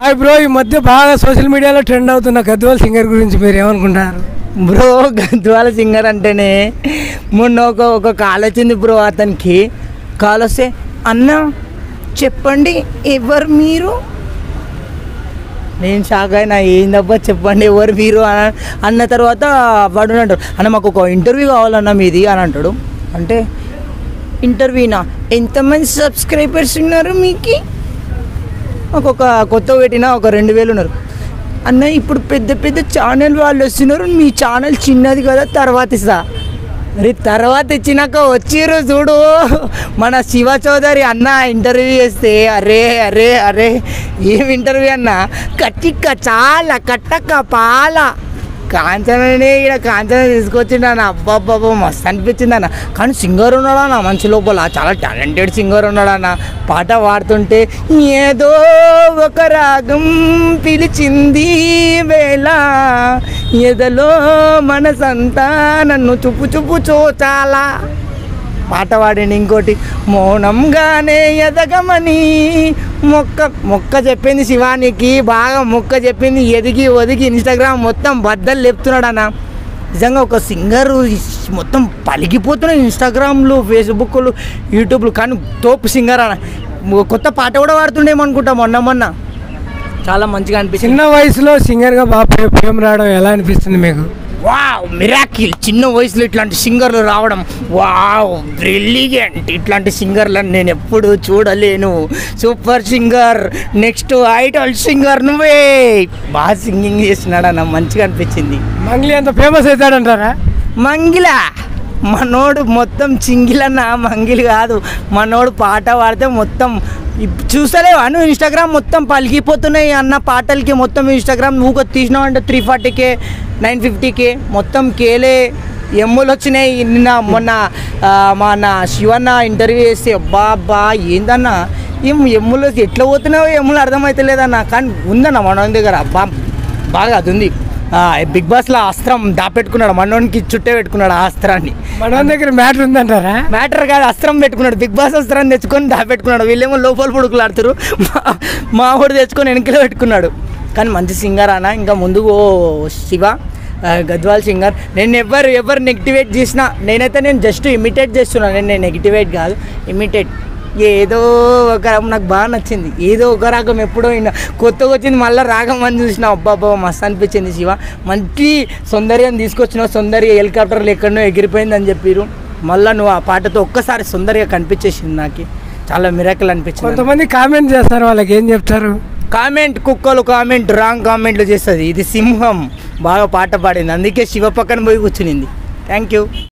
hi bro ఈ మధ్య బాగా సోషల్ మీడియాలో ట్రెండ్ అవుతున్న గద్వాల్ సింగర్ గురించి మీరు ఏమనుకుంటారు బ్రో గద్వాల సింగర్ అంటేనే మొన్న ఒక ఒక కాల్ వచ్చింది బ్రో అతనికి కాల్ వస్తే అన్న చెప్పండి ఎవరు మీరు నేను షాక్ అయినా ఏందబ్బా చెప్పండి ఎవరు మీరు అన- అన్న తర్వాత వాడు అంటాడు అన్న మాకు ఒక ఇంటర్వ్యూ కావాలన్న మీది అని అంటాడు అంటే ఇంటర్వ్యూనా ఎంతమంది సబ్స్క్రైబర్స్ ఉన్నారు మీకు మాకు ఒక కొత్త పెట్టిన ఒక రెండు వేలు ఉన్నారు అన్న ఇప్పుడు పెద్ద పెద్ద ఛానల్ వాళ్ళు వస్తున్నారు మీ ఛానల్ చిన్నది కదా తర్వాత ఇస్తా మరి తర్వాత ఇచ్చినాక వచ్చిర్రు చూడు మన శివ చౌదరి అన్న ఇంటర్వ్యూ చేస్తే అరే అరే అరే ఏం ఇంటర్వ్యూ అన్న కట్టిక్క చాలా కట్టక్క పాల కాంచననే ఇక్కడ కాంచన తీసుకొచ్చిండు అన్న అబ్బాబ్బా మస్తు అనిపించింది అన్న కానీ సింగర్ ఉన్నాడు అన్న మంచి లోపల చాలా టాలెంటెడ్ సింగర్ ఉన్నాడు అన్న పాట పాడుతుంటే ఏదో ఒక రాగం పిలిచింది వేళ ఎదలో మనసంతా నన్ను చుప్పు చుప్పు చూచాలా పాట పాడండి ఇంకోటి మౌనంగానే ఎదగమని మొక్క మొక్క చెప్పింది శివానికి బాగా మొక్క చెప్పింది ఎదిగి ఒదిగి ఇన్స్టాగ్రామ్ మొత్తం బద్దలు లేపుతున్నాడు అన్న నిజంగా ఒక సింగర్ మొత్తం పలిగిపోతున్నాయి ఇన్స్టాగ్రామ్లు ఫేస్బుక్లు యూట్యూబ్లు కానీ తోపు సింగర్ అన్న కొత్త పాట కూడా పాడుతుండేమో అనుకుంటా మొన్న మొన్న చాలా మంచిగా అనిపించింది చిన్న వయసులో సింగర్గా బాగా ఫే- ఫేమ్ రావడం ఎలా అనిపిస్తుంది మీకు వావ్ మిరాకిల్ చిన్న వయసులో ఇట్లాంటి సింగర్లు రావడం వావ్ బ్రిలియంట్ ఇట్లాంటి సింగర్లను నేను ఎప్పుడు చూడలేను super singer next idol singer నువ్వే బాగా సింగింగ్ చేస్తున్నాడు అన్న మంచిగా అనిపించింది మంగ్లీ అంత ఫేమస్ అవుతాడంటారా మంగిల మనోడు మొత్తం చింగిలన్న మంగిలి కాదు మనోడు పాట పాడితే మొత్తం ఇప్ చూస్తలేవా నువ్వు ఇన్స్టాగ్రామ్ మొత్తం పలికిపోతున్నాయి అన్న పాటలకి మొత్తం ఇన్స్టాగ్రామ్ నువ్వు తీసినావు అంటే త్రీ ఫార్టీకే నైన్ ఫిఫ్టీకే మొత్తం కేలే ఎమ్ములు వచ్చినాయి నిన్న మొన్న ఆ, మన శివన్న ఇంటర్వ్యూ చేస్తే అబ్బా అబ్బా ఏందన్న ఏం ఎమ్ములు ఎట్లా పోతున్నావో ఎమ్ములు అర్థమవుతలేదన్న కానీ ఉందన్న మన దగ్గర అబ్బా బాగా అది ఉంది ఆ, బిగ్ బాస్లో అస్త్రం దాపెట్టుకున్నాడు మనోనికి చుట్టే పెట్టుకున్నాడు ఆ అస్త్రాన్ని మన దగ్గర మ్యాటర్ ఉందంటారా మ్యాటర్ కాదు అస్త్రం పెట్టుకున్నాడు బిగ్ బాస్ అస్త్రాన్ని తెచ్చుకొని దాపెట్టుకున్నాడు వీళ్ళేమో లోపల పుడుకులాడుతారు మా- మా వాడు తెచ్చుకొని వెనకలో పెట్టుకున్నాడు కానీ మంచి సింగర్ అన్న ఇంకా ముందు ఓ శివ ఆ, గద్వాల్ సింగర్ నేను ఎవరు ఎవరు నెగిటివేట్ చేసినా నేనైతే నేను జస్ట్ ఇమిటేట్ చేస్తున్నాను నేను నెగిటివేట్ కాదు ఇమిటేట్ ఏదో ఒక రాగం నాకు బాగా నచ్చింది ఏదో ఒక రాగం ఎప్పుడో అయినా కొత్తగా వచ్చింది మళ్ళీ రాగం అని చూసిన అబ్బాబ్బా మస్తు అనిపించింది శివ మంచి సౌందర్యం తీసుకొచ్చినావు సౌందర్య హెలికాప్టర్లు ఎక్కడనో ఎగిరిపోయింది అని చెప్పారు మళ్ళీ నువ్వు ఆ పాటతో ఒక్కసారి సుందరిగా కనిపించేసింది నాకు చాలా మిరాకల్ అనిపించింది కొంతమంది కామెంట్ చేస్తారు వాళ్ళకి ఏం చెప్తారు కామెంట్ కుక్కలు కామెంట్ రాంగ్ కామెంట్లు చేస్తుంది ఇది సింహం బాగా పాట పాడింది అందుకే శివ పక్కన పోయి కూర్చునింది థ్యాంక్ యూ